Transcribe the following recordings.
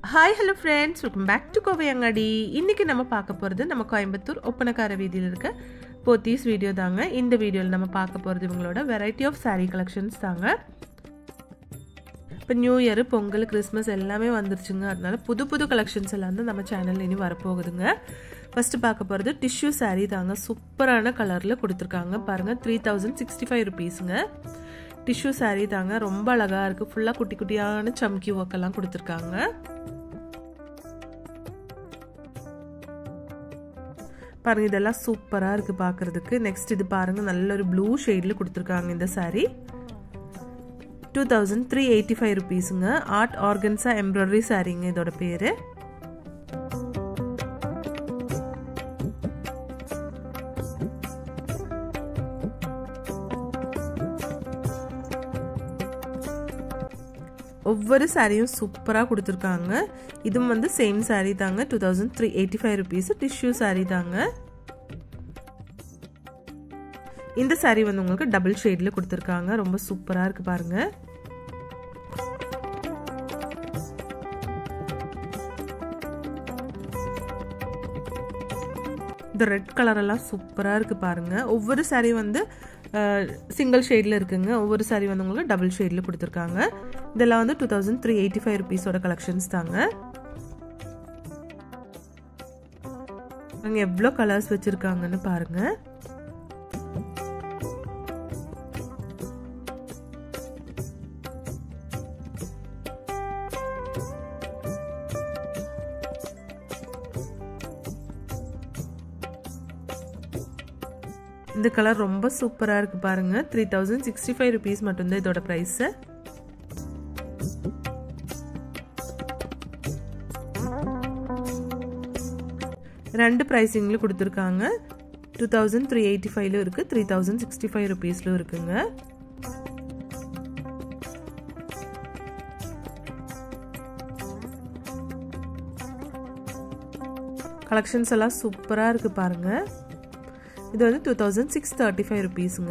hi hello friends welcome back to Kovai Angadi இன்றைக்கி நம்ம பார்க்க போகிறது நம்ம கோயம்புத்தூர் ஒப்பனக்கார வீதியில் இருக்க போத்தீஸ் வீடியோ தாங்க இந்த வீடியோவில் நம்ம பார்க்க போகிறது இவங்களோட வெரைட்டி ஆஃப் saree கலெக்ஷன்ஸ் தாங்க இப்போ நியூ இயர் பொங்கல் கிறிஸ்மஸ் எல்லாமே வந்துருச்சுங்க அதனால புது புது கலெக்ஷன்ஸ் எல்லாம் வந்து நம்ம சேனலில் இனி வரப்போகுதுங்க ஃபஸ்ட்டு பார்க்க போகிறது டிஷ்யூ saree தாங்க சூப்பரான கலரில் கொடுத்துருக்காங்க பாருங்கள் த்ரீ தௌசண்ட் சிக்ஸ்டி ஃபைவ் ருபீஸுங்க டிஷ்யூ saree தாங்க ரொம்ப அழகாக இருக்குது ஃபுல்லாக குட்டி குட்டியான சம்கி ஒர்க்கெல்லாம் கொடுத்துருக்காங்க பாருங்க இதெல்லாம் சூப்பராக இருக்குது பார்க்குறதுக்கு நெக்ஸ்ட் இது பாருங்கள் நல்ல ஒரு ப்ளூ ஷேடில் கொடுத்துருக்காங்க இந்த saree two thousand three eighty five ருபீஸுங்க ஆர்ட் ஆர்கன்ஸா எம்ப்ராய்டரி சாரீங்க இதோட பேர் ஒவ்வொரு சாரியும் சூப்பராக கொடுத்துருக்காங்க இதுவும் வந்து சேம் சாரீ தாங்க two thousand three eighty five rupees tissue sari தாங்க இந்த சாரீ வந்து உங்களுக்கு டபுள் ஷேடில் கொடுத்துருக்காங்க ரொம்ப சூப்பராக இருக்குது பாருங்கள் இந்த ரெட் கலர் எல்லாம் சூப்பராக இருக்குது பாருங்கள் ஒவ்வொரு சாரீ வந்து சிங்கிள் ஷேடில் இருக்குங்க ஒவ்வொரு சாரீ வந்து உங்களுக்கு டபுள் ஷேடில் கொடுத்துருக்காங்க இதெல்லாம் வந்து two thousand three eighty five ருபீஸோட கலெக்ஷன்ஸ் தாங்க அங்கே எவ்வளோ கலர்ஸ் வச்சுருக்காங்கன்னு பாருங்கள் இந்த கலர் ரொம்ப சூப்பராக இருக்குது பாருங்கள் three thousand sixty five rupees மட்டும்தான் இதோட ப்ரைஸு ரெண்டு ப்ரைஸிங்கில் கொடுத்துருக்காங்க டூ தௌசண்ட் த்ரீ எயிட்டி ஃபைவ்ல இருக்குது த்ரீ தௌசண்ட் சிக்ஸ்டி ஃபைவ் ருபீஸ்லும் இருக்குங்க கலெக்ஷன்ஸ் எல்லாம் சூப்பராக இருக்குது பாருங்கள் இது வந்து two thousand six thirty five ருபீஸுங்க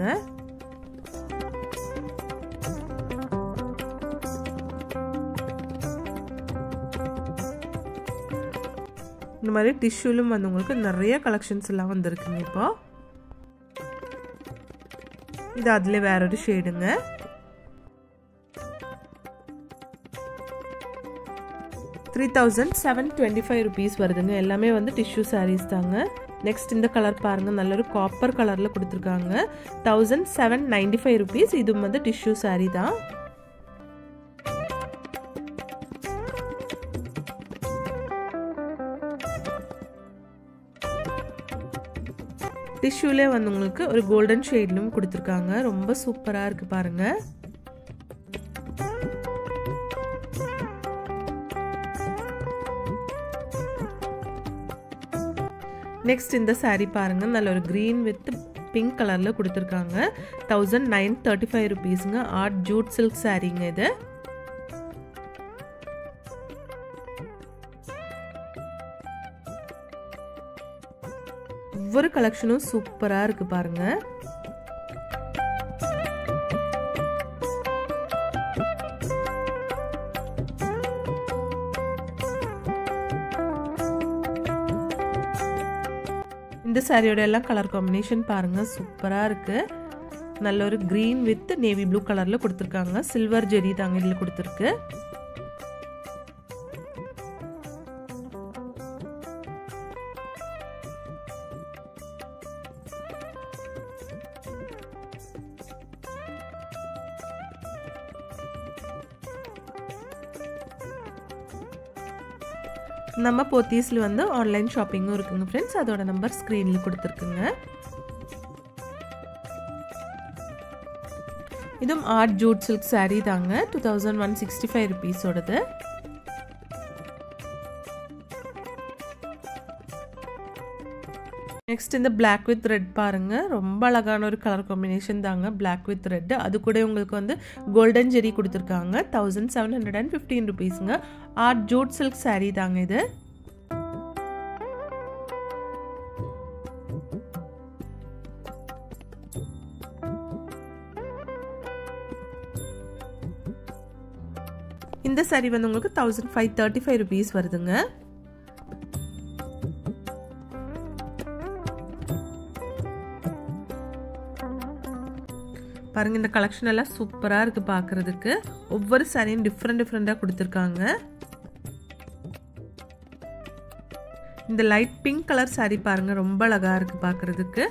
இந்த மாதிரி டிஷ்யூலும் வந்து உங்களுக்கு நிறைய கலெக்ஷன்ஸ் எல்லாம் வந்திருக்குங்க இப்போ இது அதில் வேற ஒரு ஷேடுங்க three thousand seven twenty five rupees வருதுங்க எல்லாமே வந்து டிஷ்யூ சாரீஸ் தாங்க நெக்ஸ்ட் இந்த கலர் பாருங்கள் நல்ல ஒரு காப்பர் கலரில் கொடுத்துருக்காங்க thousand seven ninety five rupees இதுவும் வந்து டிஷ்யூ சாரீ தான் டிஷ்யூலே வந்து உங்களுக்கு ஒரு கோல்டன் ஷேட்லும் கொடுத்துருக்காங்க ரொம்ப சூப்பராக இருக்குது பாருங்கள் நெக்ஸ்ட் இந்த சாரீ பாருங்கள் நல்ல ஒரு க்ரீன் வித் பிங்க் கலரில் கொடுத்துருக்காங்க தௌசண்ட் நைன் தேர்ட்டி ஃபைவ் ருபீஸுங்க ஆர்ட் ஜூட் சில்க் சாரீங்க இது ஒவ்வொரு கலெக்ஷனும் சூப்பராக இருக்குது பாருங்கள் இந்த சாரியோட எல்லாம் கலர் காம்பினேஷன் பாருங்கள் சூப்பராக இருக்குது நல்ல ஒரு க்ரீன் வித் நேவி ப்ளூ கலரில் கொடுத்துருக்காங்க சில்வர் ஜெரி தாங்க இதில் கொடுத்துருக்கு நம்ம போத்தீஸில் வந்து ஆன்லைன் ஷாப்பிங்கும் இருக்குங்க ஃப்ரெண்ட்ஸ் அதோட நம்பர் ஸ்க்ரீனில் கொடுத்துருக்குங்க இதுவும் ஆர்ட் ஜூட் சில்க் சாரீ தாங்க two thousand one sixty five ருபீஸோடது நெக்ஸ்ட் இந்த பிளாக் வித் ரெட் பாருங்க ரொம்ப அழகான ஒரு கலர் காம்பினேஷன் தாங்க பிளாக் வித் ரெட் அது கூட உங்களுக்கு வந்து கோல்டன் ஜெரி கொடுத்துருக்காங்க thousand seven hundred and fifteen ருபீஸுங்க ஆர்ட் ஜூட் சில்க் சாரீ தாங்க இது இந்த சாரீ வந்து உங்களுக்கு thousand five thirty five rupees வருதுங்க பாருங்க இந்த கலெக்ஷன் எல்லாம் சூப்பராக இருக்குது பார்க்குறதுக்கு ஒவ்வொரு சாரியும் டிஃப்ரெண்ட் டிஃப்ரெண்ட்டாக கொடுத்துருக்காங்க இந்த லைட் பிங்க் கலர் சாரீ பாருங்க ரொம்ப அழகாக இருக்குது பார்க்குறதுக்கு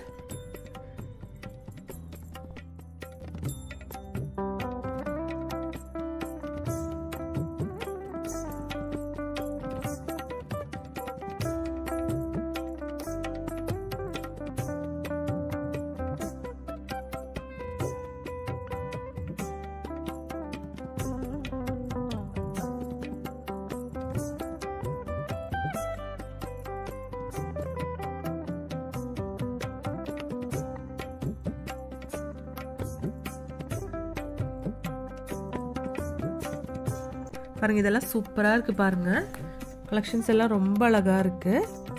பாருங்க இதெல்லாம் சூப்பராக இருக்குது பாருங்க கலெக்ஷன்ஸ் எல்லாம் ரொம்ப அழகாக இருக்கு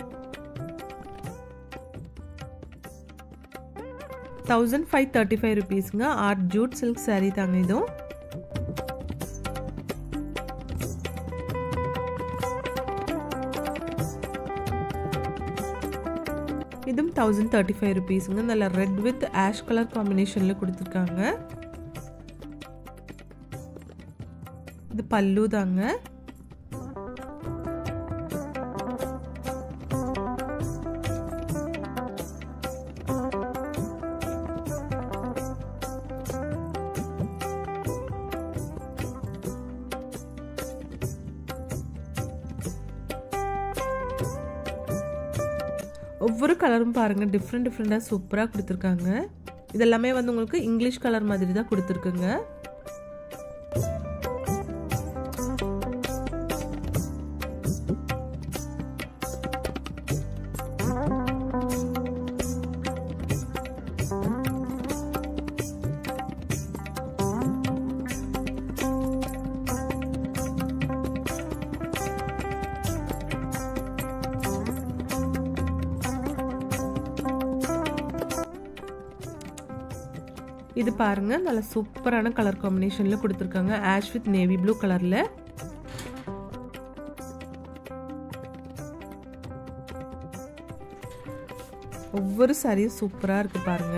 தௌசண்ட் ஃபைவ் தேர்ட்டி ஃபைவ் ருபீஸுங்க ஆர்ட் ஜூட் சில்க் சாரீ தாங்க இதுவும் இதுவும் தௌசண்ட் தேர்ட்டி ஃபைவ் ருபீஸுங்க நல்ல ரெட் வித் ஆஷ் கலர் காம்பினேஷனில் கொடுத்துருக்காங்க இது பல்லு தாங்க ஒவ்வொரு கலரும் பாருங்கள் டிஃப்ரெண்ட் டிஃப்ரெண்ட்டாக சூப்பராக கொடுத்துருக்காங்க இதெல்லாமே வந்து உங்களுக்கு இங்கிலீஷ் கலர் மாதிரி தான் கொடுத்துருக்குங்க இது பாருங்க நல்ல சூப்பரான கலர் காம்பினேஷன்ல கொடுத்துருக்காங்க ஆஷ் வித் நேவி ப்ளூ கலர்ல ஒவ்வொரு சாரியும் சூப்பரா இருக்கு பாருங்க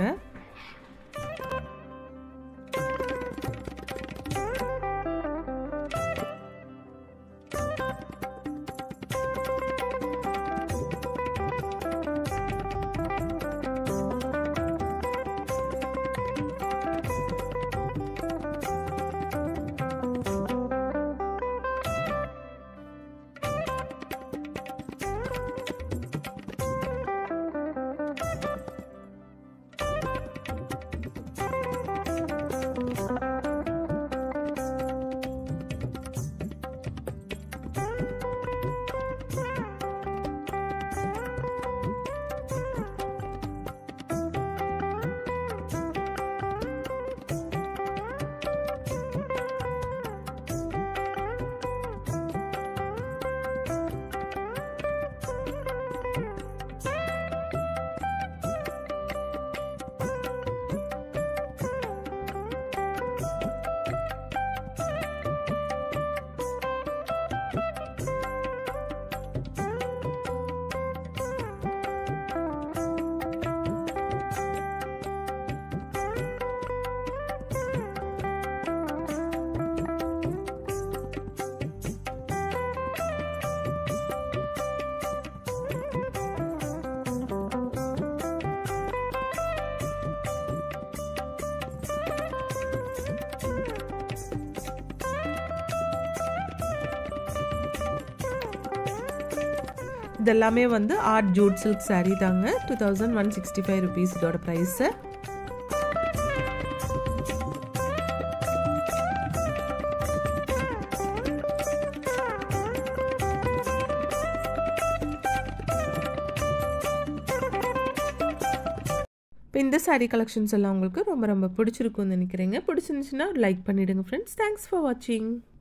இதெல்லாமே வந்து ஆர்ட் ஜூட் சில்க் சாரீ தாங்க two thousand one sixty five rupees இதோட ப்ரைஸு இப்போ இந்த சாரீ கலெக்ஷன்ஸ் எல்லாம் உங்களுக்கு ரொம்ப ரொம்ப பிடிச்சிருக்கும்னு நினைக்கிறேங்க பிடிச்சிருந்துச்சுன்னா லைக் பண்ணிவிடுங்க ஃப்ரெண்ட்ஸ் தேங்க்ஸ் ஃபார் வாட்சிங்